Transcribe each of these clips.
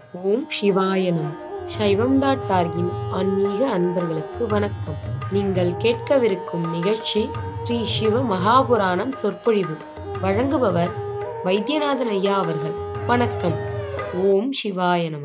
ஓம் சிவாய நம சைவம் டாட் டார்கின் ஆன்மீக அன்பர்களுக்கு வணக்கம் நீங்கள் கேட்கவிருக்கும் நிகழ்ச்சி ஸ்ரீ சிவ மகாபுராணம் சொற்பொழிவு வழங்குபவர் வைத்தியநாதன் ஐயா அவர்கள் வணக்கம் ஓம் சிவாய நம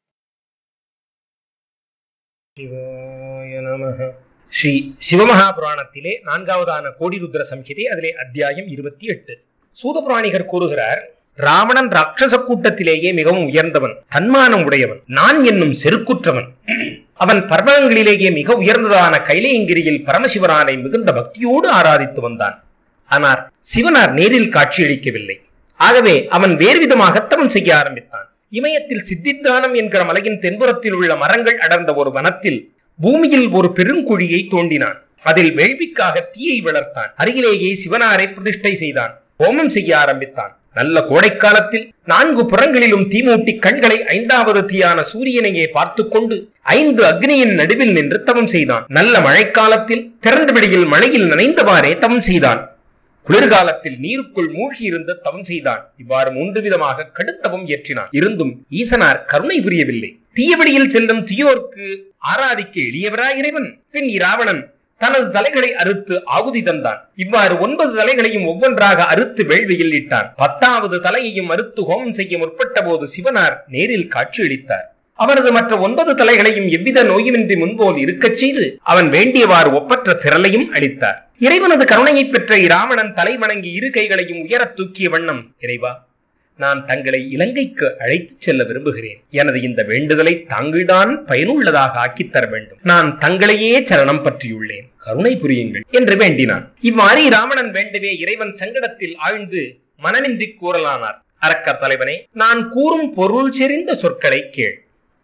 சிவாய நமः ஸ்ரீ சிவமகாபுராணத்திலே நான்காவதான கோடிருத்ர சம்ஹிதை அதிலே அத்தியாயம் இருபத்தி எட்டு சூதபுராணிகர் கூறுகிறார் ராவணன் ராட்சச கூட்டத்திலேயே மிகவும் உயர்ந்தவன் தன்மானம் உடையவன் நான் என்னும் செருக்குற்றவன் அவன் பர்வதங்களிலேயே மிக உயர்ந்ததான கைலேயங்கிரியில் பரமசிவரானை மிகுந்த பக்தியோடு ஆராதித்து வந்தான் ஆனால் சிவனார் நேரில் காட்சியளிக்கவில்லை ஆகவே அவன் வேறு விதமாக தவம் செய்ய ஆரம்பித்தான் இமயத்தில் சித்தித்தானம் என்கிற மலையின் தென்புறத்தில் உள்ள மரங்கள் அடர்ந்த ஒரு வனத்தில் பூமியில் ஒரு பெருங்குழியை தோண்டினான் அதில் வேள்விக்காக தீயை வளர்த்தான் அருகிலேயே சிவனாரை பிரதிஷ்டை செய்தான் ஹோமம் செய்ய ஆரம்பித்தான் நல்ல கோடைக்காலத்தில் நான்கு புறங்களிலும் தீமூட்டி கண்களை ஐந்தாவது தீயான சூரியனையே பார்த்து கொண்டு ஐந்து அக்னியின் நடுவில் நின்று தவம் செய்தான் நல்ல மழைக்காலத்தில் திறந்த வெளியில் மழையில் நனைந்தவாறே தவம் செய்தான் குளிர்காலத்தில் நீருக்குள் மூழ்கி இருந்து தவம் செய்தான் இவ்வாறு மூன்று விதமாக கடுத்தவம் இயற்றினான் இருந்தும் ஈசனார் கருணை புரியவில்லை தீயவழியில் செல்லும் தீயோர்க்கு ஆராதிக்க எளியவராய் இறைவன் பின் இராவணன் தனது தலைகளை அறுத்து ஆகுதி தந்தான் இவ்வாறு ஒன்பது தலைகளையும் ஒவ்வொன்றாக அறுத்து வேள்வியில் இட்டான் பத்தாவது தலையையும் அறுத்து ஹோமம் செய்ய முற்பட்ட போது சிவனார் நேரில் காட்சியளித்தார் அவனது மற்ற ஒன்பது தலைகளையும் எவ்வித நோயுமின்றி முன்போல் இருக்கச் செய்து அவன் வேண்டியவாறு ஒப்பற்ற திரளையும் அளித்தார் இறைவனது கருணையை பெற்ற இராவணன் தலை வணங்கி இரு கைகளையும் உயரத் தூக்கிய வண்ணம் இறைவா நான் தங்களை இலங்கைக்கு அழைத்துச் செல்ல விரும்புகிறேன் எனது இந்த வேண்டுதலை தாங்கள்தான் பயனுள்ளதாக ஆக்கித் தர வேண்டும் நான் தங்களையே சரணம் பற்றியுள்ளேன் கருணை புரியுங்கள் என்று வேண்டினான் இவ்வாறு ராவணன் வேண்டவே இறைவன் சங்கடத்தில் ஆழ்ந்து மனமின்றி கூறலானார் அரக்கர் தலைவனே நான் கூறும் பொருள் செறிந்த சொற்களை கேள்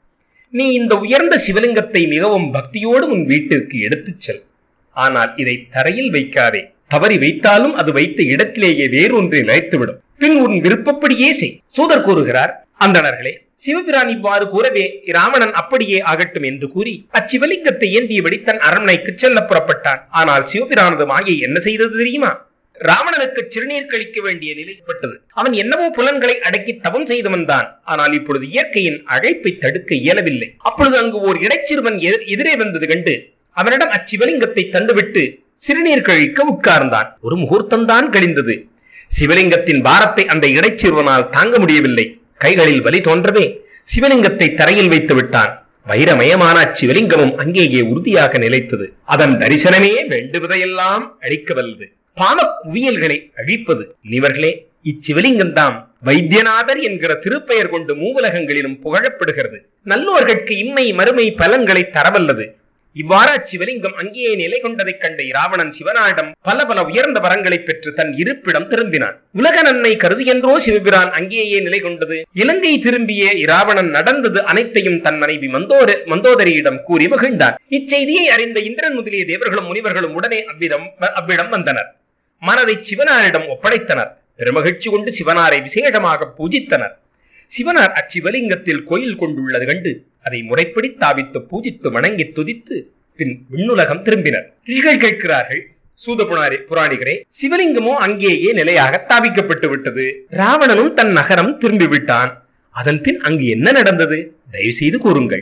நீ இந்த உயர்ந்த சிவலிங்கத்தை மிகவும் பக்தியோடு உன் வீட்டிற்கு எடுத்துச் செல் ஆனால் இதை தரையில் வைக்காதே தவறி வைத்தாலும் அது வைத்த இடத்திலேயே வேறொன்றை நிலைத்துவிடும் பின் உன் விருப்பப்படியே செய் சூதர் கூறுகிறார் அந்தணர்களே சிவபிரான் இவ்வாறு கூறவே ராவணன் அப்படியே ஆகட்டும் என்று கூறி அச்சிவலிங்கத்தை ஏந்தியபடி தன் அரண்மனைக்கு செல்ல புறப்பட்டான் ஆனால் சிவபிரானது மாயை என்ன செய்தது தெரியுமா ராவணனுக்கு சிறுநீர் கழிக்க வேண்டிய நிலைப்பட்டது அவன் என்னவோ புலன்களை அடக்கி தவம் செய்தவன் தான் ஆனால் இப்பொழுது இயற்கையின் அழைப்பை தடுக்க இயலவில்லை அப்பொழுது அங்கு ஓர் இடைச்சிறுவன் எதிர்- எதிரே வந்தது கண்டு அவனிடம் அச்சிவலிங்கத்தை தந்துவிட்டு சிறுநீர் கழிக்க உட்கார்ந்தான் ஒரு முகூர்த்தம் தான் கழிந்தது சிவலிங்கத்தின் பாரத்தை அந்த இடைச்சிறுவனால் தாங்க முடியவில்லை கைகளில் வலி தோன்றவே சிவலிங்கத்தை தரையில் வைத்து விட்டான் வைரமயமான அச்சிவலிங்கமும் அங்கேயே உறுதியாக நிலைத்தது அதன் தரிசனமே வேண்டுவதையெல்லாம் அழிக்க வல்லது பாவ குவியல்களை அழிப்பது இவர்களே இச்சிவலிங்கம் தாம் வைத்தியநாதர் என்கிற திருப்பெயர் கொண்டு மூவுலகங்களிலும் புகழப்படுகிறது நல்லோர்கட்கு இம்மை மறுமை பலன்களை தரவல்லது இவ்வாறு அச்சிவலிங்கம் அங்கேயே நிலை கொண்டதைக் கண்ட இராவணன் சிவனாரிடம் பல பல உயர்ந்த வரங்களை பெற்று தன் இருப்பிடம் திரும்பினான் உலக நன்மை கருதியென்றோ சிவபிரான் அங்கேயே நிலை கொண்டது இலங்கை திரும்பிய இராவணன் நடந்தது அனைத்தையும் தன் மனைவி மந்தோர மந்தோதரியிடம் கூறி மகிழ்ந்தான் இச்செய்தியை அறிந்த இந்திரன் முதலிய தேவர்களும் முனிவர்களும் உடனே அவ்விதம் அவ்விடம் வந்தனர் மனதை சிவனாரிடம் ஒப்படைத்தனர் பெருமகிழ்ச்சி கொண்டு சிவனாரை விசேஷமாக பூஜித்தனர் சிவனார் அச்சிவலிங்கத்தில் கோயில் கொண்டுள்ளது கண்டு அதை முறைப்படி தாவித்து பூஜித்து வணங்கி துதித்து பின் விண்ணுலகம் திரும்பினர் ரிஷிகள் கேட்கிறார்கள் சூதபுராரி புராணிகரே சிவலிங்கமோ அங்கேயே நிலையாக தாவிக்கப்பட்டு விட்டது ராவணனும் தன் நகரம் திரும்பி விட்டான் அதன் பின் அங்கு என்ன நடந்தது தயவு செய்து கூறுங்கள்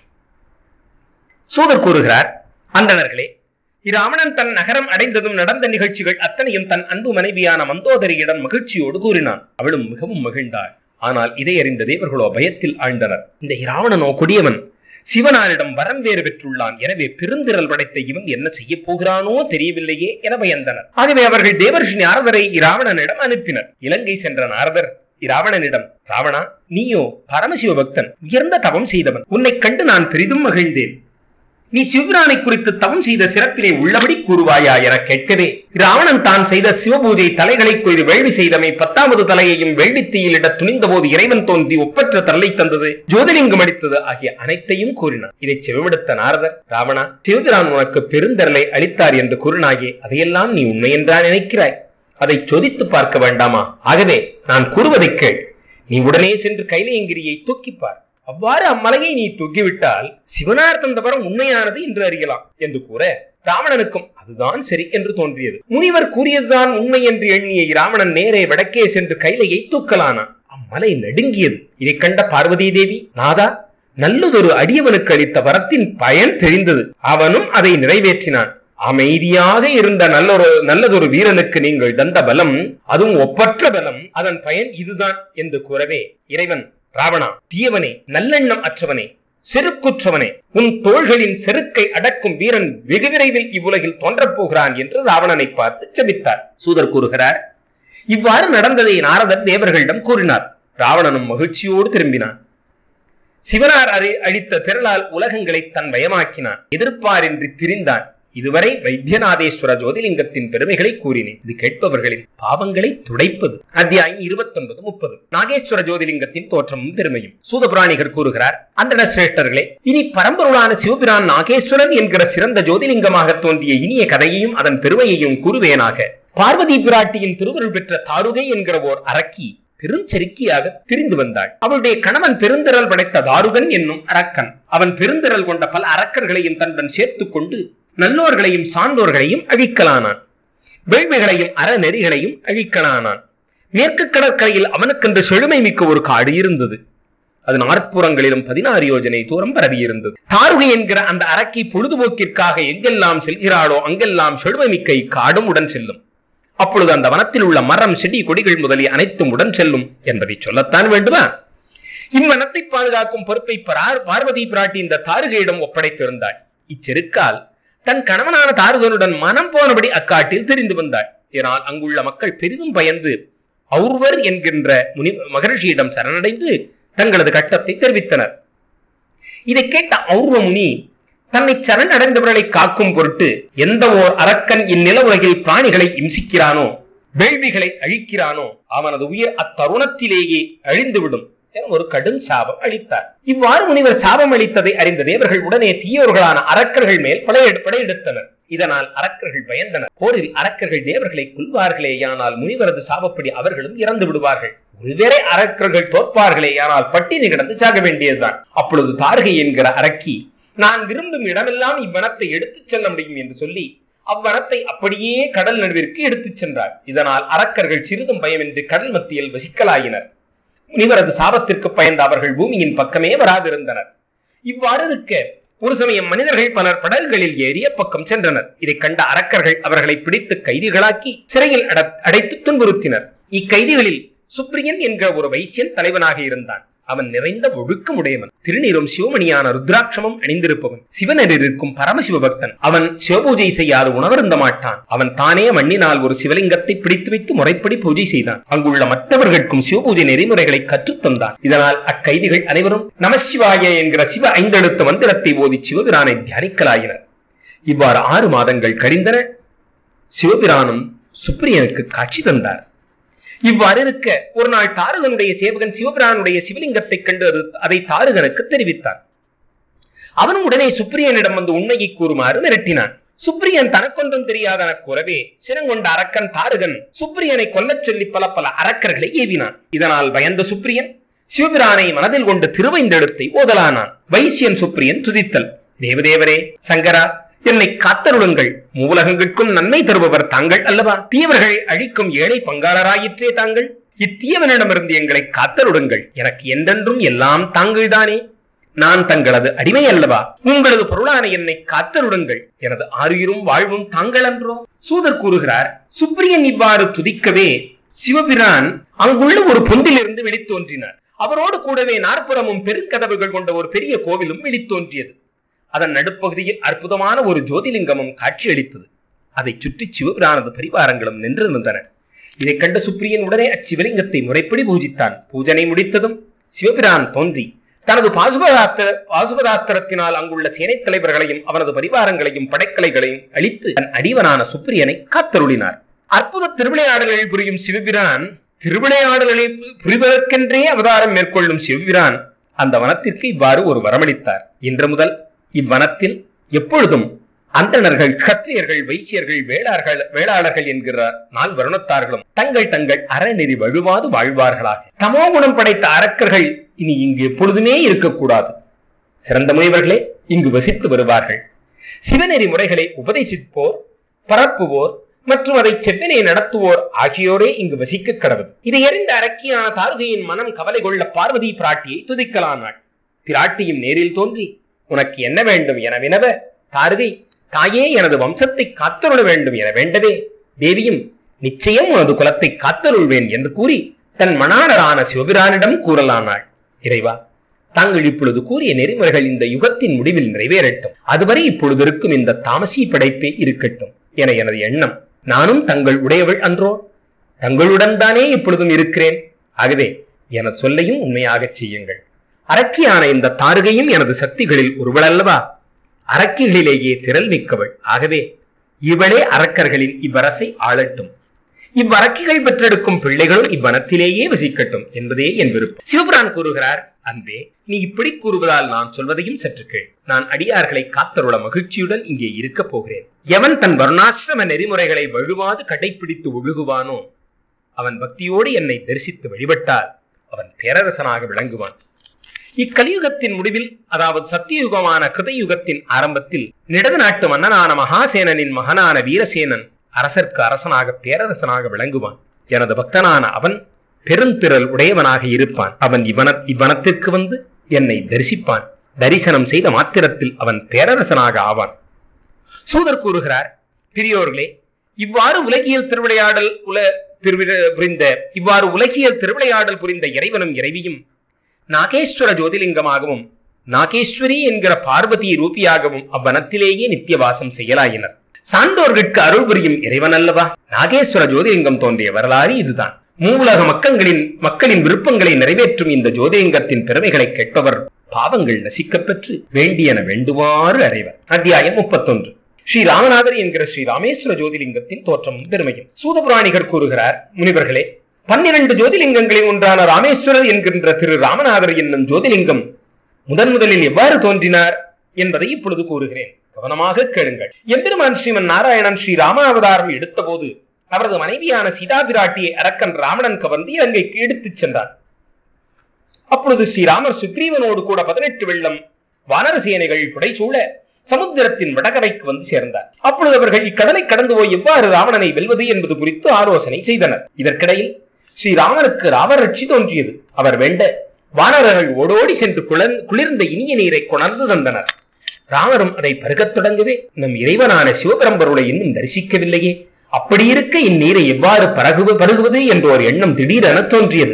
சூதர் கூறுகிறார் அந்தணர்களே இராவணன் தன் நகரம் அடைந்ததும் நடந்த நிகழ்ச்சிகள் அத்தனையும் தன் அன்பு மனைவியான மந்தோதரியிடம் மகிழ்ச்சியோடு கூறினான் அவளும் மிகவும் மகிழ்ந்தாள் ஆனால் இதை அறிந்த தேவர்களோ பயத்தில் ஆழ்ந்தனர் இந்த இராவணனோ கொடியவன் சிவனாரிடம் வரம் வேறு பெற்றுள்ளான் எனவே பெருந்திரல் படைத்த இவன் என்ன செய்ய போகிறானோ தெரியவில்லையே என பயந்தனர் ஆகவே அவர்கள் தேவர்ஷி நாரதரை இராவணனிடம் அனுப்பினர் இலங்கை சென்ற நாரதர் இராவணனிடம் ராவணா நீயோ பரமசிவ பக்தன் உயர்ந்த தவம் செய்தவன் உன்னைக் கண்டு நான் பெரிதும் மகிழ்ந்தேன் நீ சிவபிரானை குறித்து தவம் செய்த சிறப்பிலே உள்ளபடி கூறுவாயா என கேட்கவே ராவணன் தான் செய்த சிவபூஜை தலைகளை கொய்து வேள்வி செய்தமை பத்தாவது தலையையும் வேள்வித்தீயிலிட துணிந்த போது இறைவன் தோன்றி ஒப்பற்ற தரலை தந்தது ஜோதிலிங்கம் அடித்தது ஆகிய அனைத்தையும் கூறினான் இதை செவிவிடுத்த நாரதர் ராவணா சிவபிரான் உனக்கு பெருந்தரலை அளித்தார் என்று கூறினாயே அதையெல்லாம் நீ உண்மை என்றா நினைக்கிறாய் அதை சோதித்து பார்க்க வேண்டாமா ஆகவே நான் கூறுவதைக் கேள் நீ உடனே சென்று கைலையங்கிரியை தூக்கிப்பார் அவ்வாறு அம்மலையை நீ தூக்கிவிட்டால் சிவனார் தந்த வரம் உண்மையானது என்று அறியலாம் என்று கூற ராவணனுக்கும் அதுதான் சரி என்று தோன்றியது முனிவர் கூறியதுதான் உண்மை என்று எண்ணிய ராவணன் நேரே வடக்கே சென்று கைலையை தூக்கலானான் மலை நடுங்கியது இதைக் கண்ட பார்வதி தேவி நாதா நல்லதொரு அடியவனுக்கு அளித்த வரத்தின் பயன் தெரிந்தது அவனும் அதை நிறைவேற்றினான் அமைதியாக இருந்த நல்லொரு நல்லதொரு வீரனுக்கு நீங்கள் தந்த பலம் அதுவும் ஒப்பற்ற பலம் அதன் பயன் இதுதான் என்று கூறவே இறைவன் ராவணா தீயவனே நல்லெண்ணம் அற்றவனே செருக்குற்றவனே உன் தோள்களின் செருக்கை அடக்கும் வீரன் வெகு விரைவில் இவ்வுலகில் தோன்றப் போகிறான் என்று ராவணனை பார்த்து செபித்தார் சூதர் கூறுகிறார் இவ்வாறு நடந்ததை நாரதர் தேவர்களிடம் கூறினார் ராவணனும் மகிழ்ச்சியோடு திரும்பினான் சிவனார் அறி அளித்த திரளால் உலகங்களை தன் வயமாக்கினான் எதிர்ப்பாரின்றி திரிந்தான் இதுவரை வைத்தியநாதேஸ்வர ஜோதிலிங்கத்தின் பெருமைகளை கூறினேன் இது கேட்பவர்களின் பாவங்களை துடைப்பது அத்தியாயம் இருபத்தி ஒன்பது முப்பது நாகேஸ்வர ஜோதிலிங்கத்தின் தோற்றமும் பெருமையும் சூதபுராணிகர் கூறுகிறார் அந்தன சிரேஷ்டர்களே இனி பரம்பொருளான சிவபிரான் நாகேஸ்வரன் என்கிற சிறந்த ஜோதிலிங்கமாக தோன்றிய இனிய கதையையும் அதன் பெருமையையும் கூறுவேனாக பார்வதி பிராட்டியின் திருவருள் பெற்ற தாருகை என்கிற ஓர் அரக்கி பெருஞ்செருக்கியாக திரிந்து வந்தாள் அவளுடைய கணவன் பெருந்திரல் படைத்த தாருகன் என்னும் அரக்கன் அவன் பெருந்திரல் கொண்ட பல அரக்கர்களையும் தன்னுடன் சேர்த்துக் கொண்டு நல்லோர்களையும் சான்றோர்களையும் அழிக்கலானான் வேள்மைகளையும் அறநெறிகளையும் அழிக்கலானான் மேற்கு கடற்கரையில் அவனுக்கென்று செழுமை மிக்க ஒரு காடு இருந்தது அது நாற்புறங்களிலும் பதினாறு யோஜனை தூரம் பரவியிருந்தது தாருகை என்கிற அந்த அரக்கி பொழுதுபோக்கிற்காக எங்கெல்லாம் செல்கிறாளோ அங்கெல்லாம் செழுமை மிக்க இக்காடும் உடன் செல்லும் அப்பொழுது அந்த வனத்தில் உள்ள மரம் செடி கொடிகள் முதலிய அனைத்தும் உடன் செல்லும் என்பதை சொல்லத்தான் வேண்டுமா இவ்வனத்தை பாதுகாக்கும் பொறுப்பை பரார் பார்வதி பிராட்டி இந்த தாருகையிடம் ஒப்படைத்திருந்தாள் இச்செருக்கால் தன் கணவனான தாருகனுடன் மனம் போனபடி அக்காட்டில் தெரிந்து வந்தாள் இதனால் அங்குள்ள மக்கள் பெரிதும் பயந்து ஔர்வர் என்கின்ற முனி மகர்ஷியிடம் சரணடைந்து தங்களது கட்டத்தை தெரிவித்தனர் இதை கேட்ட ஔர்வ முனி தன்னை சரணடைந்தவர்களை காக்கும் பொருட்டு எந்த ஓர் அரக்கன் இந்நில உலகில் பிராணிகளை இம்சிக்கிறானோ வேள்விகளை அழிக்கிறானோ அவனது உயிர் அத்தருணத்திலேயே அழிந்துவிடும் என ஒரு கடும் சாபம் அளித்தார் இவ்வாறு முனிவர் சாபம் அளித்ததை அறிந்த தேவர்கள் உடனே தீயோர்களான அரக்கர்கள் மேல் படையெடு படையெடுத்தனர் இதனால் அரக்கர்கள் பயந்தனர் போரில் அரக்கர்கள் தேவர்களை கொல்வார்களேயானால் முனிவரது சாபப்படி அவர்களும் இறந்து விடுவார்கள் ஒருவேளை அரக்கர்கள் தோற்பார்களேயானால் பட்டினி கிடந்து சாக வேண்டியதுதான் அப்பொழுது தார்கை என்கிற அரக்கி நான் விரும்பும் இடமெல்லாம் இவ்வனத்தை எடுத்துச் செல்ல முடியும் என்று சொல்லி அவ்வனத்தை அப்படியே கடல் நடுவிற்கு எடுத்துச் சென்றார் இதனால் அரக்கர்கள் சிறிதும் பயமின்றி கடல் மத்தியில் வசிக்கலாயினர் முனிவரது சாபத்திற்கு பயந்த அவர்கள் பூமியின் பக்கமே வராதிருந்தனர் இவ்வாறு இருக்க ஒரு சமயம் மனிதர்கள் பலர் படகுகளில் ஏறி அப்பக்கம் சென்றனர் இதை கண்ட அரக்கர்கள் அவர்களை பிடித்து கைதிகளாக்கி சிறையில் அட- அடைத்து துன்புறுத்தினர் இக்கைதிகளில் சுப்ரியன் என்கிற ஒரு வைசியன் தலைவனாக இருந்தான் அவன் நிறைந்த ஒழுக்கமுடையவன் திருநீரும் சிவமணியான ருத்ராட்சமும் அணிந்திருப்பவன் சிவனரில் இருக்கும் பரமசிவ பக்தன் அவன் சிவபூஜை செய்யாது உணவருந்த மாட்டான் அவன் தானே மண்ணினால் ஒரு சிவலிங்கத்தை பிடித்து வைத்து முறைப்படி பூஜை செய்தான் அங்குள்ள மற்றவர்களுக்கும் சிவபூஜை நெறிமுறைகளை கற்றுத் தந்தான் இதனால் அக்கைதிகள் அனைவரும் நமசிவாய என்கிற சிவ ஐந்தெழுத்து மந்திரத்தை ஓதி சிவபிரானை தியானிக்கலாயினர் இவ்வாறு ஆறு மாதங்கள் கழிந்தன சிவபிரானும் சுப்ரியனுக்கு காட்சி தந்தார் இவ்வாறு இருக்க ஒரு நாள் தாரகனுடைய சேவகன் சிவபிரானுடைய சிவலிங்கத்தைக் கண்டு அது அதை தாரகனுக்கு தெரிவித்தான் அவனும் உடனே சுப்ரியனிடம் வந்து உண்மையை கூறுமாறு மிரட்டினான் சுப்ரியன் தனக்கொன்றும் தெரியாதன கூறவே சினங்கொண்ட அரக்கன் தாரகன் சுப்ரியனை கொல்லச் சொல்லி பல பல அரக்கர்களை ஏவினான் இதனால் பயந்த சுப்ரியன் சிவபிரானை மனதில் கொண்டு திருவைந்தெழுத்தை ஓதலானான் வைசியன் சுப்ரியன் துதித்தல் தேவதேவரே சங்கரா என்னை காத்தருளுங்கள் மூலகங்களுக்கும் நன்மை தருபவர் தாங்கள் அல்லவா தீயவர்களை அழிக்கும் ஏழை பங்காளராயிற்றே தாங்கள் இத்தீயவனிடமிருந்து எங்களை காத்தருளுங்கள் எனக்கு என்றென்றும் எல்லாம் தாங்கள்தானே நான் தங்களது அடிமை அல்லவா உங்களது பொருளான என்னை காத்தருளுங்கள் எனது ஆறுயிரும் வாழ்வும் தாங்கள் அன்றோ சூதர் கூறுகிறார் சுப்ரியன் இவ்வாறு துதிக்கவே சிவபிரான் அங்குள்ள ஒரு பொந்திலிருந்து வெளித்தோன்றினார் அவரோடு கூடவே நாற்புறமும் பெருங்கதவுகள் கொண்ட ஒரு பெரிய கோவிலும் வெளித்தோன்றியது அதன் நடுப்பகுதியில் அற்புதமான ஒரு ஜோதிலிங்கமும் காட்சியளித்தது அதைச் சுற்றி சிவபிரானது பரிவாரங்களும் நின்றிருந்தன இதைக் கண்ட சுப்ரியன் உடனே அச்சிவலிங்கத்தை முறைப்படி பூஜித்தான் பூஜனை முடித்ததும் சிவபிரான் தோன்றி தனது பாசுபதாஸ்திர பாசுபதாஸ்திரத்தினால் அங்குள்ள சேனைத் தலைவர்களையும் அவனது பரிவாரங்களையும் படைக்கலைகளையும் அழித்து தன் அடிவனான சுப்ரியனை காத்தருளினார் அற்புத திருவிளையாடல்கள் புரியும் சிவபிரான் திருவிளையாடல்களை புரிவதற்கென்றே அவதாரம் மேற்கொள்ளும் சிவபிரான் அந்த வனத்திற்கு இவ்வாறு ஒரு வரமளித்தார் இன்று முதல் இவ்வனத்தில் எப்பொழுதும் அந்தணர்கள் கத்திரியர்கள் வைச்சியர்கள் வேளார்கள் வேளாளர்கள் என்கிற நால் வருணத்தார்களும் தங்கள் தங்கள் அறநெறி வழுவாது வாழ்வார்களாக தமோ குணம் படைத்த அரக்கர்கள் இனி இங்கு எப்பொழுதுமே இருக்கக்கூடாது சிறந்த முனிவர்களே இங்கு வசித்து வருவார்கள் சிவநெறி முறைகளை உபதேசிப்போர் பரப்புவோர் மற்றும் அதை செவ்வனே நடத்துவோர் ஆகியோரே இங்கு வசிக்க கடவுது இதை அறிந்த அரக்கியான தாருகையின் மனம் கவலை கொள்ள பார்வதி பிராட்டியை துதிக்கலானாள் பிராட்டியும் நேரில் தோன்றி உனக்கு என்ன வேண்டும் என வினவ தாருகை தாயே எனது வம்சத்தை காத்தருள வேண்டும் என வேண்டவே தேவியும் நிச்சயம் உனது குலத்தை காத்தருள்வேன் என்று கூறி தன் மணாளரான சிவபிரானிடம் கூறலானாள் இறைவா தாங்கள் இப்பொழுது கூறிய நெறிமுறைகள் இந்த யுகத்தின் முடிவில் நிறைவேறட்டும் அதுவரை இப்பொழுது இருக்கும் இந்த தாமசி படைப்பே இருக்கட்டும் என எனது எண்ணம் நானும் தங்கள் உடையவள் அன்றோ தங்களுடன் தானே இப்பொழுதும் இருக்கிறேன் ஆகவே எனது சொல்லையும் உண்மையாகச் செய்யுங்கள் அரக்கியான இந்த தாருகையும் எனது சக்திகளில் ஒருவளல்லவா அரக்கிகளிலேயே திரள் மிக்கவள் ஆகவே இவளே அரக்கர்களின் இவ்வரசை ஆளட்டும் இவ்வரக்கிகள் பெற்றெடுக்கும் பிள்ளைகளும் இவ்வனத்திலேயே வசிக்கட்டும் என்பதே என் விருப்பம் சிவபிரான் கூறுகிறார் அன்பே நீ இப்படி கூறுவதால் நான் சொல்வதையும் சற்று கேள் நான் அடியார்களை காத்தருள மகிழ்ச்சியுடன் இங்கே இருக்கப் போகிறேன் எவன் தன் வருணாசிரம நெறிமுறைகளை வழுவாது கடைபிடித்து ஒழுகுவானோ அவன் பக்தியோடு என்னை தரிசித்து வழிபட்டால் அவன் பேரரசனாக விளங்குவான் இக்கலியுகத்தின் முடிவில் அதாவது சத்தியுகமான கிருதயுகத்தின் ஆரம்பத்தில் நிடது நாட்டு மன்னனான மகாசேனனின் மகனான வீரசேனன் அரசர்க்கு அரசனாக பேரரசனாக விளங்குவான் எனது பக்தனான அவன் பெருந்திரள் உடையவனாக இருப்பான் அவன் இவன இவ்வனத்திற்கு வந்து என்னை தரிசிப்பான் தரிசனம் செய்த மாத்திரத்தில் அவன் பேரரசனாக ஆவான் சூதர் கூறுகிறார் பெரியோர்களே இவ்வாறு உலகியல் திருவிளையாடல் உல திருவிழ புரிந்த இவ்வாறு உலகியல் திருவிளையாடல் புரிந்த இறைவனும் இறைவியும் நாகேஸ்வர ஜோதிலிங்கமாகவும் நாகேஸ்வரி என்கிற பார்வதி ரூபியாகவும் அவ்வனத்திலேயே நித்தியவாசம் செய்யலாயினர் சான்றோர்களுக்கு அருள் புரியும் இறைவன் அல்லவா நாகேஸ்வர ஜோதிலிங்கம் தோன்றிய வரலாறு இதுதான் மூவுலக மக்களின் மக்களின் விருப்பங்களை நிறைவேற்றும் இந்த ஜோதிலிங்கத்தின் பெருமைகளை கேட்பவர் பாவங்கள் நசிக்கப் பெற்று வேண்டியன வேண்டுமாறு அறைவர் அத்தியாயம் முப்பத்தொன்று ஸ்ரீ ராமநாதர் என்கிற ஸ்ரீ ராமேஸ்வர ஜோதிலிங்கத்தின் தோற்றமும் பெருமையும் சூதபுராணிகர் கூறுகிறார் முனிவர்களே பன்னிரண்டு ஜோதிலிங்கங்களில் ஒன்றான ராமேஸ்வரர் என்கின்ற திரு ராமநாதர் என்னும் ஜோதிலிங்கம் முதன் முதலில் எவ்வாறு தோன்றினார் என்பதை இப்பொழுது கூறுகிறேன் கவனமாக கேளுங்கள் எம்பெருமான் ஸ்ரீமன் நாராயணன் ஸ்ரீ ராமாவதாரம் எடுத்த போது அவரது மனைவியான சீதா பிராட்டியை அரக்கன் ராவணன் கவர்ந்து இலங்கைக்கு எடுத்துச் சென்றார் அப்பொழுது ஸ்ரீராமர் சுக்ரீவனோடு கூட பதினெட்டு வெள்ளம் வானர சேனைகள் புடைசூழ சமுத்திரத்தின் வடகரைக்கு வந்து சேர்ந்தார் அப்பொழுது அவர்கள் இக்கடலை கடந்து போய் எவ்வாறு ராவணனை வெல்வது என்பது குறித்து ஆலோசனை செய்தனர் இதற்கிடையில் ஸ்ரீராமனுக்கு ராவரட்சி தோன்றியது அவர் வேண்ட வானரர்கள் ஓடோடி சென்று குளர்- குளிர்ந்த இனிய நீரை கொணர்ந்து தந்தனர் ராமரும் அதை பருகத் தொடங்கவே நம் இறைவனான சிவபரம்பொருளை இன்னும் தரிசிக்கவில்லையே அப்படி இருக்க இந்நீரை எவ்வாறு பரகுவ பருகுவது என்ற ஒரு எண்ணம் திடீரென தோன்றியது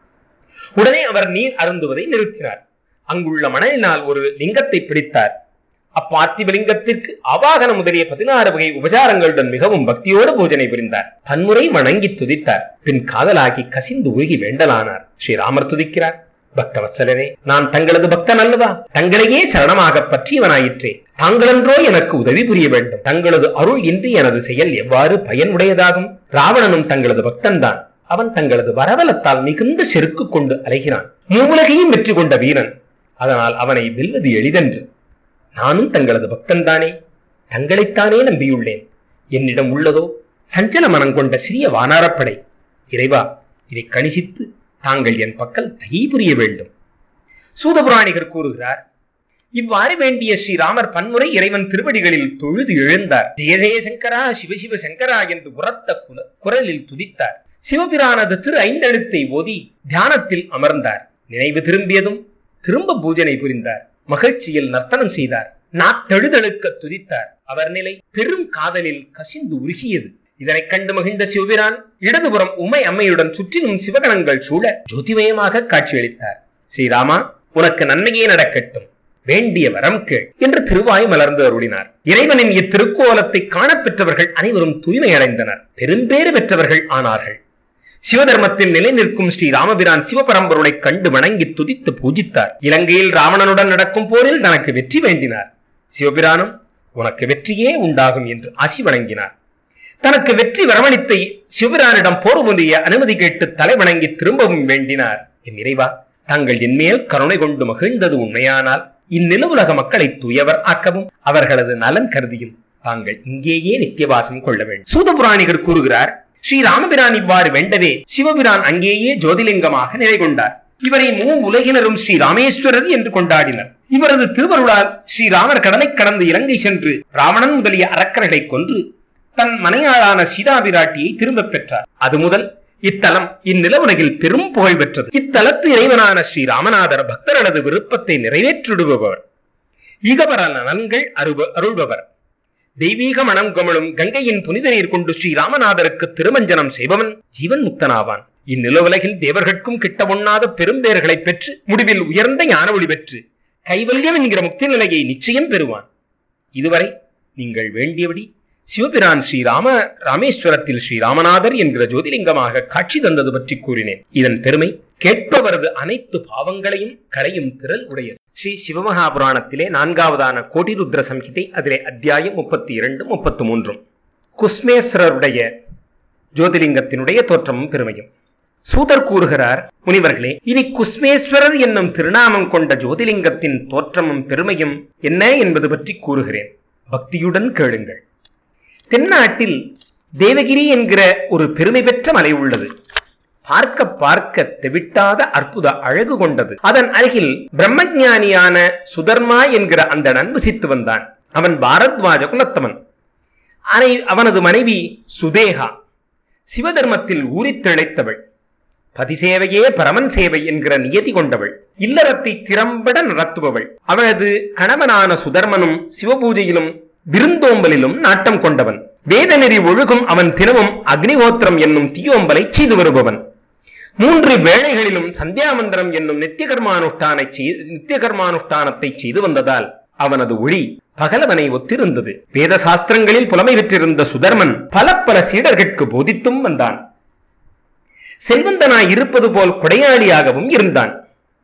உடனே அவர் நீர் அருந்துவதை நிறுத்தினார் அங்குள்ள மணலினால் ஒரு லிங்கத்தை பிடித்தார் அப்பார்த்திவ லிங்கத்திற்கு அவாகன முதலிய பதினாறு வகை உபசாரங்களுடன் மிகவும் பக்தியோடு பூஜனை புரிந்தார் பன்முறை வணங்கி துதித்தார் பின் காதலாகி கசிந்து உருகி வேண்டலானார் ஸ்ரீராமர் துதிக்கிறார் பக்தவத்சலனே நான் தங்களது பக்தன் அல்லவா தங்களையே சரணமாக பற்றியவனாயிற்றே தாங்களன்றோ எனக்கு உதவி புரிய வேண்டும் தங்களது அருள் இன்றி எனது செயல் எவ்வாறு பயன் உடையதாகும் ராவணனும் தங்களது பக்தன்தான் அவன் தங்களது வரவலத்தால் மிகுந்த செருக்கு கொண்டு அலைகிறான் மூவுலகையும் வெற்றி கொண்ட வீரன் அதனால் அவனை வெல்வது எளிதன்று நானும் தங்களது பக்தன்தானே தங்களைத்தானே நம்பியுள்ளேன் என்னிடம் உள்ளதோ சஞ்சல மனம் கொண்ட சிறிய வானாரப்படை இறைவா இதை கணிசித்து தாங்கள் என் பக்கல் தயை புரிய வேண்டும் சூதபுராணிகர் கூறுகிறார் இவ்வாறு வேண்டிய ஸ்ரீராமர் பன்முறை இறைவன் திருவடிகளில் தொழுது எழுந்தார் ஜெய ஜெய சங்கரா சிவசிவ சங்கரா என்று உரத்த குல- குரலில் துதித்தார் சிவபிரானது திரு ஐந்தெழுத்தை ஓதி தியானத்தில் அமர்ந்தார் நினைவு திரும்பியதும் திரும்ப பூஜனை புரிந்தார் மகிழ்ச்சியில் நர்த்தனம் செய்தார் நாத்தெழுதழுக்க துதித்தார் அவர் நிலை பெரும் காதலில் கசிந்து உருகியது இதனைக் கண்டு மகிழ்ந்த சிவபிரான் இடதுபுறம் உமை அம்மையுடன் சுற்றிலும் சிவகணங்கள் சூழ ஜோதிமயமாக காட்சியளித்தார் ஸ்ரீராமா உனக்கு நன்மையே நடக்கட்டும் வேண்டிய வரம் கேள் என்று திருவாய் மலர்ந்து அருளினார் இறைவனின் இத்திருக்கோலத்தை காணப்பெற்றவர்கள் அனைவரும் தூய்மை அடைந்தனர் பெரும்பேறு பெற்றவர்கள் ஆனார்கள் சிவதர்மத்தில் நிலை நிற்கும் ஸ்ரீ ராமபிரான் சிவபரம்பொருளை கண்டு வணங்கி துதித்து பூஜித்தார் இலங்கையில் ராவணனுடன் நடக்கும் போரில் தனக்கு வெற்றி வேண்டினார் சிவபிரானும் உனக்கு வெற்றியே உண்டாகும் என்று ஆசி வணங்கினார் தனக்கு வெற்றி வரவழைத்த சிவபிரானிடம் போர் புரிய அனுமதி கேட்டு தலை வணங்கி திரும்பவும் வேண்டினார் என் இறைவா தாங்கள் என்மேல் கருணை கொண்டு மகிழ்ந்தது உண்மையானால் இந்நிலவுலக மக்களை துயவர் ஆக்கவும் அவர்களது நலன் கருதியும் தாங்கள் இங்கேயே நித்தியவாசம் கொள்ள வேண்டும் சூதபுராணிகர் கூறுகிறார் ஸ்ரீ ராமபிரான் இவ்வாறு வேண்டவே சிவபிரான் அங்கேயே ஜோதிலிங்கமாக நிலை கொண்டார் இவரை மூ உலகினரும் ஸ்ரீ ராமேஸ்வரர் என்று கொண்டாடினர் இவரது திருவருளால் ஸ்ரீராமர் கடலை கடந்து இலங்கை சென்று ராவணன் முதலிய அரக்கர்களை கொன்று தன் மனையாளான சீதா பிராட்டியை திரும்பப் பெற்றார் அது முதல் இத்தலம் இந்நில உலகில் பெரும் புகழ் பெற்றது இத்தலத்து இறைவனான ஸ்ரீ ராமநாதர் பக்தர்களது விருப்பத்தை நிறைவேற்றிடுபவர் ஈகபர நலன்கள் அருப அருள்பவர் தெய்வீக மனம் கமழும் கங்கையின் புனித நீர் கொண்டு ஸ்ரீ ராமநாதருக்கு திருமஞ்சனம் செய்பவன் ஜீவன் முக்தனாவான் இந்நில உலகில் தேவர்கட்கும் கிட்ட ஒண்ணாத பெரும்பேர்களை பெற்று முடிவில் உயர்ந்த ஞான ஒளி பெற்று கைவல்யம் என்கிற முக்தி நிலையை நிச்சயம் பெறுவான் இதுவரை நீங்கள் வேண்டியபடி சிவபிரான் ஸ்ரீ ராம ராமேஸ்வரத்தில் ஸ்ரீ ராமநாதர் என்கிற ஜோதிலிங்கமாக காட்சி தந்தது பற்றி கூறினேன் இதன் பெருமை கேட்பவரது அனைத்து பாவங்களையும் களையும் திறல் உடையது ஸ்ரீ சிவமகாபுராணத்திலே நான்காவதான கோடிருத்ர சம்ஹிதை அதிலே அத்தியாயம் முப்பத்தி இரண்டு முப்பத்தி மூன்றும் குஸ்மேஸ்வரருடைய ஜோதிலிங்கத்தினுடைய தோற்றமும் பெருமையும் சூதர் கூறுகிறார் முனிவர்களே இனி குஸ்மேஸ்வரர் என்னும் திருநாமம் கொண்ட ஜோதிலிங்கத்தின் தோற்றமும் பெருமையும் என்ன என்பது பற்றி கூறுகிறேன் பக்தியுடன் கேளுங்கள் தென்னாட்டில் தேவகிரி என்கிற ஒரு பெருமை பெற்ற மலை உள்ளது பார்க்க பார்க்க தெவிட்டாத அற்புத அழகு கொண்டது அதன் அருகில் பிரம்மஞானியான சுதர்மா என்கிற அந்த நண்பு சித்து வந்தான் அவன் பாரத்வாஜ குலத்தவன் அனை- அவனது மனைவி சுதேகா சிவதர்மத்தில் ஊறித் திளைத்தவள் பதிசேவையே பரமன் சேவை என்கிற நியதி கொண்டவள் இல்லறத்தை திறம்பட நடத்துபவள் அவளது கணவனான சுதர்மனும் சிவபூஜையிலும் விருந்தோம்பலிலும் நாட்டம் கொண்டவன் வேதநெறி ஒழுகும் அவன் தினமும் அக்னிஹோத்திரம் என்னும் தீயோம்பலை செய்து வருபவன் மூன்று வேளைகளிலும் சந்தியாமந்திரம் என்னும் நித்திய கர்மானுஷ்டானை செய்- நித்திய கர்மானுஷ்டானத்தை செய்து வந்ததால் அவனது ஒளி பகலவனை ஒத்திருந்தது வேத சாஸ்திரங்களில் புலமை பெற்றிருந்த சுதர்மன் பல பல சீடர்கட்கு போதித்தும் வந்தான் செல்வந்தனாய் இருப்பது போல் கொடையாளியாகவும் இருந்தான்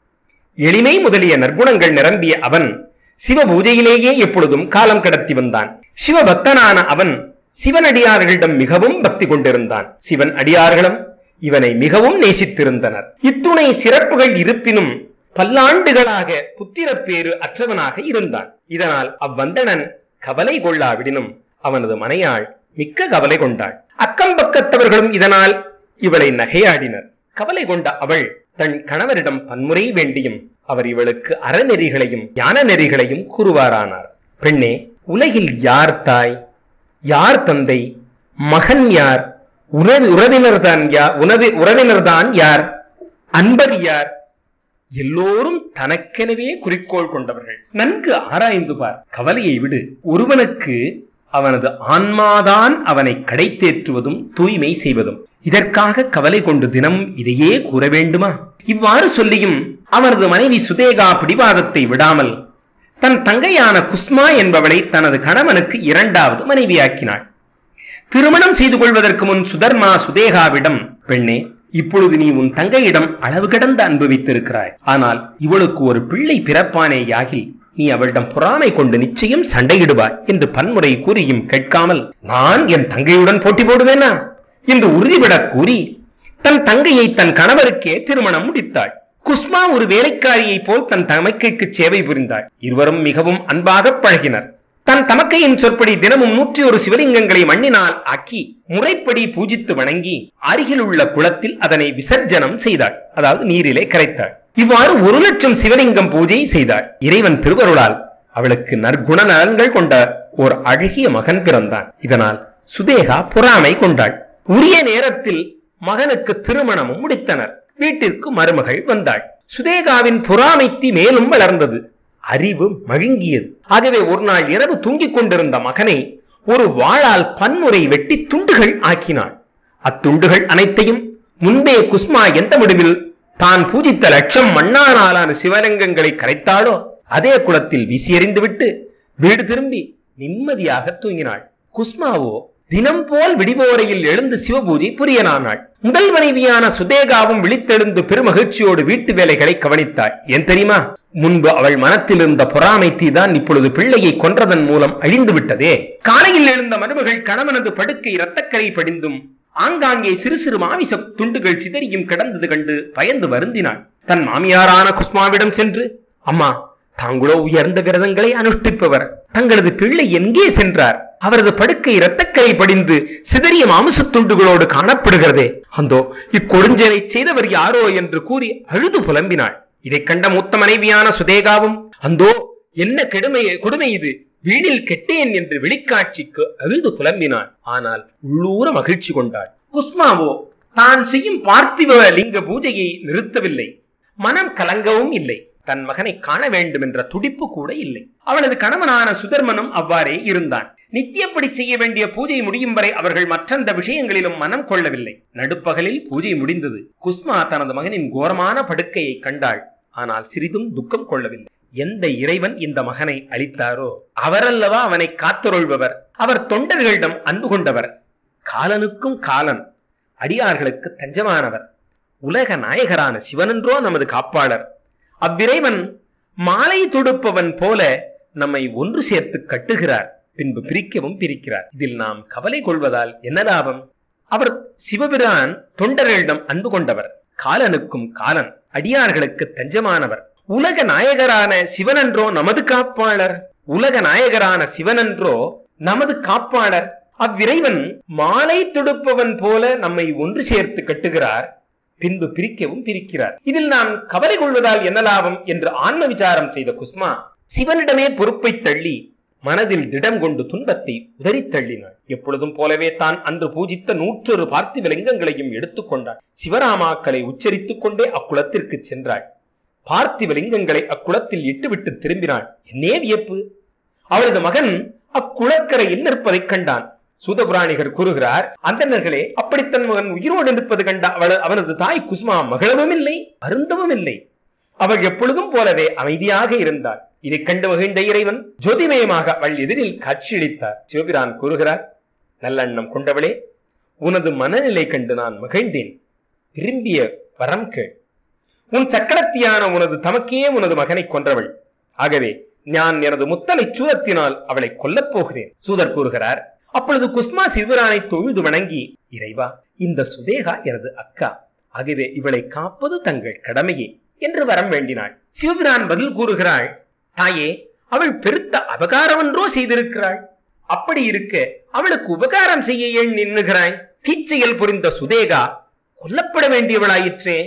எளிமை முதலிய நற்குணங்கள் நிரம்பிய அவன் சிவ பூஜையிலேயே எப்பொழுதும் காலம் கடத்தி வந்தான் சிவபக்தனான அவன் சிவனடியார்களிடம் மிகவும் பக்தி கொண்டிருந்தான் சிவன் அடியார்களும் இவனை மிகவும் நேசித்திருந்தனர் இத்துணை சிறப்புகள் இருப்பினும் பல்லாண்டுகளாக புத்திரப்பேறு அற்றவனாக இருந்தான் இதனால் அவ்வந்தணன் கவலை கொள்ளாவிடினும் அவனது மனையாள் மிக்க கவலை கொண்டாள் அக்கம் பக்கத்தவர்களும் இதனால் இவளை நகையாடினர் கவலை கொண்ட அவள் தன் கணவரிடம் பன்முறை வேண்டியும் அவர் இவளுக்கு அறநெறிகளையும் ஞான நெறிகளையும் கூறுவாரானார் பெண்ணே உலகில் யார் தாய் யார் தந்தை மகன் யார் உறவி உறவினர்தான் யார் உணவி உறவினர்தான் யார் அன்பர் யார் எல்லோரும் தனக்கெனவே குறிக்கோள் கொண்டவர்கள் நன்கு ஆராய்ந்து பார் கவலையை விடு ஒருவனுக்கு அவனது ஆன்மாதான் அவனை கடை தேற்றுவதும் தூய்மை செய்வதும் இதற்காக கவலை கொண்டு தினமும் இதையே கூற வேண்டுமா இவ்வாறு சொல்லியும் அவனது மனைவி சுதேகா பிடிவாதத்தை விடாமல் தன் தங்கையான குஸ்மா என்பவளை தனது கணவனுக்கு இரண்டாவது மனைவியாக்கினாள் திருமணம் செய்து கொள்வதற்கு முன் சுதர்மா சுதேகாவிடம் பெண்ணே இப்பொழுது நீ உன் தங்கையிடம் அளவு கடந்து அனுபவித்திருக்கிறாய் ஆனால் இவளுக்கு ஒரு பிள்ளை பிறப்பானேயாகில் நீ அவளிடம் பொறாமை கொண்டு நிச்சயம் சண்டையிடுவாய் என்று பன்முறை கூறியும் கேட்காமல் நான் என் தங்கையுடன் போட்டி போடுவேனா என்று உறுதிபடக் கூறி தன் தங்கையை தன் கணவருக்கே திருமணம் முடித்தாள் குஸ்மா ஒரு வேலைக்காரியைப் போல் தன் தமக்கைக்கு சேவை புரிந்தாள் இருவரும் மிகவும் அன்பாக பழகினர் தன் தமக்கையின் சொற்படி தினமும் நூற்றி ஒரு சிவலிங்கங்களை மண்ணினால் ஆக்கி முறைப்படி பூஜித்து வணங்கி அருகில் உள்ள குளத்தில் அதனை விசர்ஜனம் செய்தாள் அதாவது நீரிலே கரைத்தாள் இவ்வாறு ஒரு லட்சம் சிவலிங்கம் பூஜை செய்தாள் இறைவன் திருவருளால் அவளுக்கு நற்குண நலன்கள் கொண்ட ஓர் அழகிய மகன் பிறந்தான் இதனால் சுதேகா பொறாமை கொண்டாள் உரிய நேரத்தில் மகனுக்கு திருமணமும் முடித்தனர் வீட்டிற்கு மருமகள் வந்தாள் சுதேகாவின் பொறாமைத்தி மேலும் வளர்ந்தது அறிவு மழுங்கியது ஆகவே ஒரு நாள் இரவு தூங்கிக் கொண்டிருந்த மகனை ஒரு வாளால் பன்முறை வெட்டி துண்டுகள் ஆக்கினாள் அத்துண்டுகள் அனைத்தையும் முன்பே குஸ்மா எந்த முடிவில் தான் பூஜித்த லட்சம் மண்ணானாலான சிவலிங்கங்களை கரைத்தாளோ அதே குளத்தில் வீசி எறிந்துவிட்டு வீடு திரும்பி நிம்மதியாக தூங்கினாள் குஸ்மாவோ தினம் போல் விடிவோரையில் எழுந்து சிவபூஜை புரியனானாள் முதல் மனைவியான சுதேகாவும் விழித்தெழுந்து பெருமகிழ்ச்சியோடு வீட்டு வேலைகளை கவனித்தாள் ஏன் தெரியுமா முன்பு அவள் மனத்தில் இருந்த பொறாமை தீதான் இப்பொழுது பிள்ளையை கொன்றதன் மூலம் அழிந்து விட்டதே காலையில் எழுந்த மருமகள் கணவனது படுக்கை இரத்தக்கரை படிந்தும் ஆங்காங்கே சிறு சிறு மாமிச துண்டுகள் சிதறியும் கிடந்தது கண்டு பயந்து வருந்தினாள் தன் மாமியாரான குஸ்மாவிடம் சென்று அம்மா தாங்களோ உயர்ந்த விரதங்களை அனுஷ்டிப்பவர் தங்களது பிள்ளை எங்கே சென்றார் அவரது படுக்கை இரத்தக்கரை படிந்து சிதறிய மாமிசத் துண்டுகளோடு காணப்படுகிறதே அந்தோ இக்கொடுஞ்சலை செய்தவர் யாரோ என்று கூறி அழுது புலம்பினாள் இதைக் கண்ட மூத்த மனைவியான சுதேகாவும் அந்தோ என்ன கெடுமை கொடுமை இது வீணில் கெட்டேன் என்று வெளிக்காட்சிக்கு அழுது புலம்பினாள் ஆனால் உள்ளூர மகிழ்ச்சி கொண்டாள் குஸ்மாவோ தான் செய்யும் பார்த்திவ லிங்க பூஜையை நிறுத்தவில்லை மனம் கலங்கவும் இல்லை தன் மகனை காண வேண்டும் என்ற துடிப்பு கூட இல்லை அவளது கணவனான சுதர்மனும் அவ்வாறே இருந்தான் நித்தியப்படி செய்ய வேண்டிய பூஜை முடியும் வரை அவர்கள் மற்றந்த விஷயங்களிலும் மனம் கொள்ளவில்லை நடுப்பகலில் பூஜை முடிந்தது குஸ்மா தனது மகனின் கோரமான படுக்கையை கண்டாள் ஆனால் சிறிதும் துக்கம் கொள்ளவில்லை எந்த இறைவன் இந்த மகனை அளித்தாரோ அவரல்லவா அவனை காத்தருள்பவர் அவர் தொண்டர்களிடம் அன்பு கொண்டவர் காலனுக்கும் காலன் அடியார்களுக்கு தஞ்சமானவர் உலக நாயகரான சிவனன்றோ நமது காப்பாளர் அவ்விறைவன் மாலை தொடுப்பவன் போல நம்மை ஒன்று சேர்த்து கட்டுகிறார் பின்பு பிரிக்கவும் பிரிக்கிறார் இதில் நாம் கவலை கொள்வதால் என்ன லாபம் அவர் சிவபிரான் தொண்டர்களிடம் அன்பு கொண்டவர் காலனுக்கும் காலன் அடியார்களுக்கு தஞ்சமானவர் உலக நாயகரான சிவனன்றோ நமது காப்பாளர் உலக நாயகரான சிவனன்றோ நமது காப்பாளர் அவ்விறைவன் மாலை தொடுப்பவன் போல நம்மை ஒன்று சேர்த்து கட்டுகிறார் பின்பு பிரிக்கவும் பிரிக்கிறார் இதில் நான் கவலை கொள்வதால் என்ன லாபம் என்று ஆன்ம விசாரம் செய்த குஸ்மா சிவனிடமே பொறுப்பை தள்ளி மனதில் திடம் கொண்டு துன்பத்தை உதறி தள்ளினாள் எப்பொழுதும் போலவே தான் அன்று பூஜித்த நூற்றொரு பார்த்திவ லிங்கங்களையும் எடுத்துக்கொண்டாள் சிவராமாக்களை உச்சரித்துக் கொண்டே அக்குளத்திற்கு சென்றாள் பார்த்திவ லிங்கங்களை அக்குளத்தில் இட்டுவிட்டு திரும்பினாள் என்னே வியப்பு அவளது மகன் அக்குளக்கரையில் நிற்பதைக் கண்டான் சூதபுராணிகர் கூறுகிறார் அந்தணர்களே அப்படி தன் மகன் உயிரோடு நிற்பது கண்ட அவள் அவனது தாய் குஸ்மா மகிழவும் இல்லை அருந்தவும் இல்லை அவள் எப்பொழுதும் போலவே அமைதியாக இருந்தாள் இதைக் கண்டு மகிழ்ந்த இறைவன் ஜோதிமயமாக அவள் எதிரில் காட்சியளித்தார் சிவபிரான் கூறுகிறார் நல்லெண்ணம் கொண்டவளே உனது மனநிலை கண்டு நான் மகிழ்ந்தேன் விரும்பிய வரம் கேள் உன் சக்கரத்தியான உனது தமக்கே உனது மகனை கொன்றவள் ஆகவே நான் எனது முத்தலை சூதத்தினால் அவளை கொல்லப் போகிறேன் சூதர் கூறுகிறார் அப்பொழுது குஸ்மா சிவபிரானை தொழுது வணங்கி இறைவா இந்த சுதேகா எனது அக்கா ஆகவே இவளை காப்பது தங்கள் கடமையே என்று வரம் வேண்டினாள் சிவபிரான் பதில் கூறுகிறாள் தாயே அவள் பெருத்த அபகாரமன்றோ செய்திருக்கிறாள் அப்படி இருக்க அவளுக்கு உபகாரம் செய்ய ஏன் நின்னுகிறாய் தீச்செயல் புரிந்த சுதேகா கொல்லப்பட வேண்டியவளாயிற்றே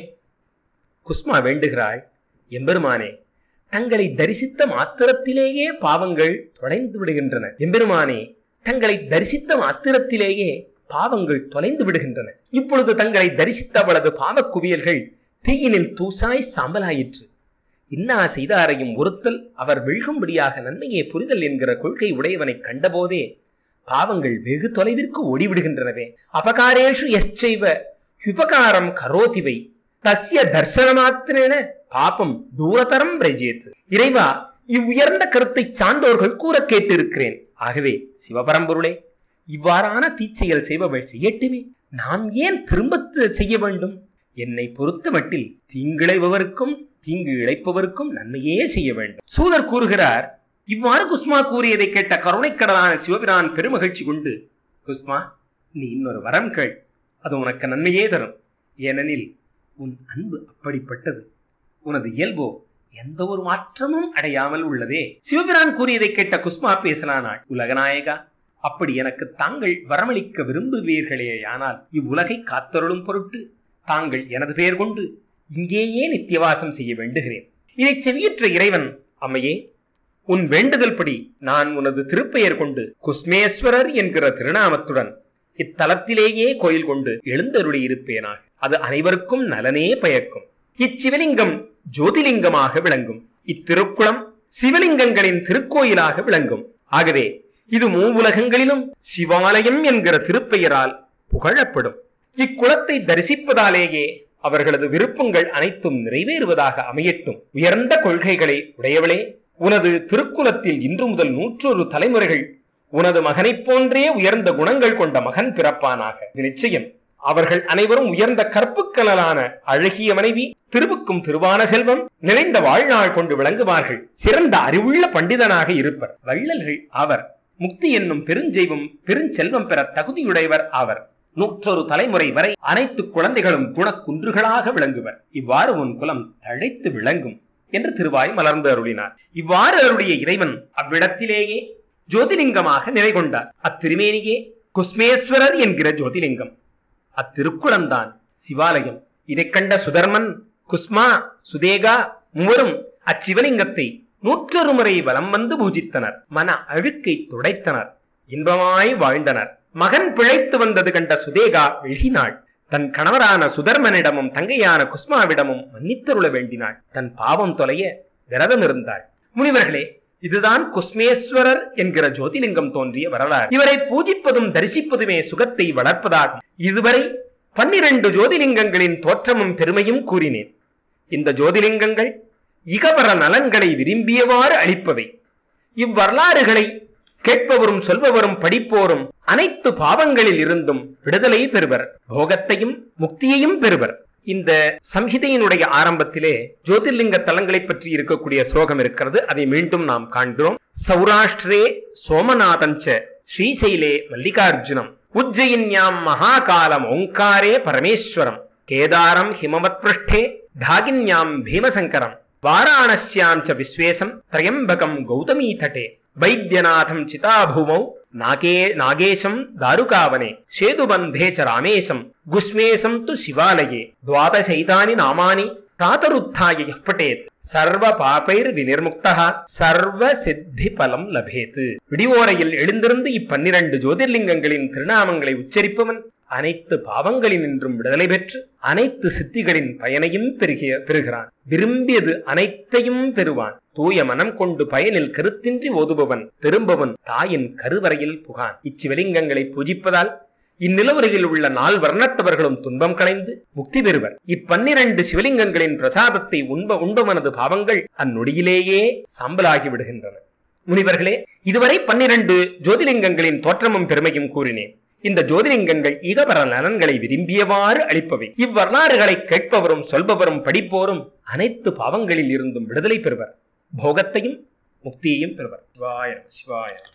குஸ்மா வேண்டுகிறாள் எம்பெருமானே தங்களை தரிசித்த மாத்திரத்திலேயே பாவங்கள் தொலைந்து விடுகின்றன எம்பெருமானே தங்களை தரிசித்த மாத்திரத்திலேயே பாவங்கள் தொலைந்து விடுகின்றன இப்பொழுது தங்களை தரிசித்த அவளது பாவக் குவியல்கள் தீயினில் தூசாய் சாம்பலாயிற்று இன்னா செய்தாரையும் ஒருத்தல் அவர் வெல்கும்படியாக நன்மையே புரிதல் என்கிற கொள்கை உடையவனை கண்டபோதே பாவங்கள் வெகு தொலைவிற்கு ஓடிவிடுகின்றனவே அபகாரேஷு எஸ்சைவ உபகாரம் கரோதிவை தஸ்ய தர்சனமாத்திரேன பாபம் தூரதரம் பிரஜேத் இறைவா இவ்வுயர்ந்த கருத்தை சான்றோர்கள் கூற கேட்டிருக்கிறேன் ஆகவே சிவபரம்பொருளே இவ்வாறான தீச்செயல் செய்பவள் செய்யட்டுமே நாம் ஏன் திரும்ப செய்ய வேண்டும் என்னை பொறுத்த மட்டில் தீங்கிழைபவருக்கும் தீங்கு இழைப்பவருக்கும் நன்மையே செய்ய வேண்டும் சூதர் கூறுகிறார் இவ்வாறு குஸ்மா கூறியதை கேட்ட கருணைக்கடலான சிவபிரான் பெருமகிழ்ச்சி கொண்டு குஸ்மா நீ இன்னொரு வரம் கேள் அது உனக்கு நன்மையே தரும் ஏனெனில் உன் அன்பு அப்படிப்பட்டது உனது இயல்போ எந்த ஒரு மாற்றமும் அடையாமல் உள்ளதே சிவபிரான் கூறியதை கேட்ட குஸ்மா பேசலானாள் உலகநாயகா அப்படி எனக்கு தாங்கள் வரமளிக்க விரும்புவீர்களேயானால் இவ்வுலகை காத்தருளும் பொருட்டு தாங்கள் எனது பெயர் கொண்டு இங்கேயே நித்தியவாசம் செய்ய வேண்டுகிறேன் இதை செவியுற்ற இறைவன் அம்மையே உன் வேண்டுதல்படி நான் உனது திருப்பெயர் கொண்டு குஸ்மேஸ்வரர் என்கிற திருநாமத்துடன் இத்தலத்திலேயே கோயில் கொண்டு எழுந்தருளி இருப்பேனாக அது அனைவருக்கும் நலனே பயக்கும் இச்சிவலிங்கம் ஜோதிலிங்கமாக விளங்கும் இத்திருக்குளம் சிவலிங்கங்களின் திருக்கோயிலாக விளங்கும் ஆகவே இது மூவுலகங்களிலும் சிவாலயம் என்கிற திருப்பெயரால் புகழப்படும் இக்குளத்தை தரிசிப்பதாலேயே அவர்களது விருப்பங்கள் அனைத்தும் நிறைவேறுவதாக அமையட்டும் உயர்ந்த கொள்கைகளை உடையவளே உனது திருக்குலத்தில் இன்று முதல் நூற்றொரு தலைமுறைகள் உனது மகனைப் போன்றே உயர்ந்த குணங்கள் கொண்ட மகன் பிறப்பானாக இது நிச்சயம் அவர்கள் அனைவரும் உயர்ந்த கற்புக்கலலான அழகிய மனைவி திருவுக்கும் திருவான செல்வம் நிறைந்த வாழ்நாள் கொண்டு விளங்குவார்கள் சிறந்த அறிவுள்ள பண்டிதனாக இருப்பர் வள்ளல்கள் ஆவர் முக்தி என்னும் பெருஞ்செய்வம் பெருஞ்செல்வம் பெற தகுதியுடையவர் ஆவர் நூற்றொரு தலைமுறை வரை அனைத்து குழந்தைகளும் குணக்குன்றுகளாக விளங்குவர் இவ்வாறு உன் குலம் தழைத்து விளங்கும் என்று திருவாய் மலர்ந்து அருளினார் இவ்வாறு அருளிய இறைவன் அவ்விடத்திலேயே ஜோதிலிங்கமாக நிலை கொண்டார் அத்திருமேனியே குஸ்மேஸ்வரர் என்கிற ஜோதிலிங்கம் அத்திருக்குளம்தான் சிவாலயம் இதைக் கண்ட சுதர்மன் குஸ்மா சுதேகா மூவரும் அச்சிவலிங்கத்தை நூற்றொரு முறை வலம் வந்து பூஜித்தனர் மன அழுக்கை துடைத்தனர் இன்பமாய் வாழ்ந்தனர் மகன் பிழைத்து வந்தது கண்ட சுதேகா எழுகினாள் தன் கணவரான சுதர்மனிடமும் தங்கையான குஸ்மாவிடமும் மன்னித்தருள வேண்டினாள் தன் பாவம் தொலைய விரதம் இருந்தாள் முனிவர்களே இதுதான் குஸ்மேஸ்வரர் என்கிற ஜோதிலிங்கம் தோன்றிய வரலாறு இவரை பூஜிப்பதும் தரிசிப்பதுமே சுகத்தை வளர்ப்பதாகும் இதுவரை பன்னிரண்டு ஜோதிலிங்கங்களின் தோற்றமும் பெருமையும் கூறினேன் இந்த ஜோதிலிங்கங்கள் இகவர நலன்களை விரும்பியவாறு அளிப்பவை இவ்வரலாறுகளை கேட்பவரும் சொல்பவரும் படிப்போரும் அனைத்து பாவங்களில் இருந்தும் விடுதலை பெறுவர் போகத்தையும் முக்தியையும் பெறுவர் இந்த சம்ஹிதையினுடைய ஆரம்பத்திலே ஜோதிர்லிங்க தலங்களை பற்றி இருக்கக்கூடிய ஸ்லோகம் இருக்கிறது அதை மீண்டும் நாம் காண்கிறோம் சௌராஷ்டிரே சோமநாதஞ்ச ஸ்ரீசைலே மல்லிகார்ஜுனம் உஜ்ஜயின்யாம் மகாகாலம் ஓங்காரே பரமேஸ்வரம் கேதாரம் ஹிமவத் பிருஷ்டே தாகின்யாம் பீமசங்கரம் வாராணஸ்யாம் ச விஸ்வேசம் திரையம்பகம் கௌதமீ தட்டே வைத்தியநாதம் சிதாபூமௌ நாகே நாகேశம் தாருகாவனே சேதுபந்தே ச ராமேశம் குஸ்மேசம் து சிவாலயே துவாதசைதானி நாமானி பிராதருத்தாய யः பட்டேத் சர்வ பாபைர் வினிர்முக்தா சர்வ சித்தி பலம் லபேத் விடிவோரையில் எழுந்திருந்து இப்பன்னிரண்டு ஜோதிர்லிங்கங்களின் திருநாமங்களை உச்சரிப்பவன் அனைத்து பாவங்களினின்றும் விடுதலை பெற்று அனைத்து சித்திகளின் பயனையும் பெருகிய பெறுகிறான் விரும்பியது அனைத்தையும் பெறுவான் தூய மனம் கொண்டு பயனில் கருத்தின்றி ஓதுபவன் திரும்பவன் தாயின் கருவறையில் புகான் இச்சிவலிங்கங்களை பூஜிப்பதால் இந்நிலவரையில் உள்ள நால் வர்ணத்தவர்களும் துன்பம் களைந்து முக்தி பெறுவர் இப்பன்னிரண்டு சிவலிங்கங்களின் பிரசாதத்தை உண்ப உண்பவனது பாவங்கள் அந்நொடியிலேயே சாம்பலாகி விடுகின்றன முனிவர்களே இதுவரை பன்னிரண்டு ஜோதிலிங்கங்களின் தோற்றமும் பெருமையும் கூறினேன் இந்த ஜோதிலிங்கங்கள் ஈகபர நலன்களை விரும்பியவாறு அளிப்பவை இவ்வரலாறுகளை கேட்பவரும் சொல்பவரும் படிப்போரும் அனைத்து பாவங்களில் இருந்தும் விடுதலை பெறுவர் போகத்தையும் முக்தியையும் பெறுவர் சிவாய நம, சிவாய நம.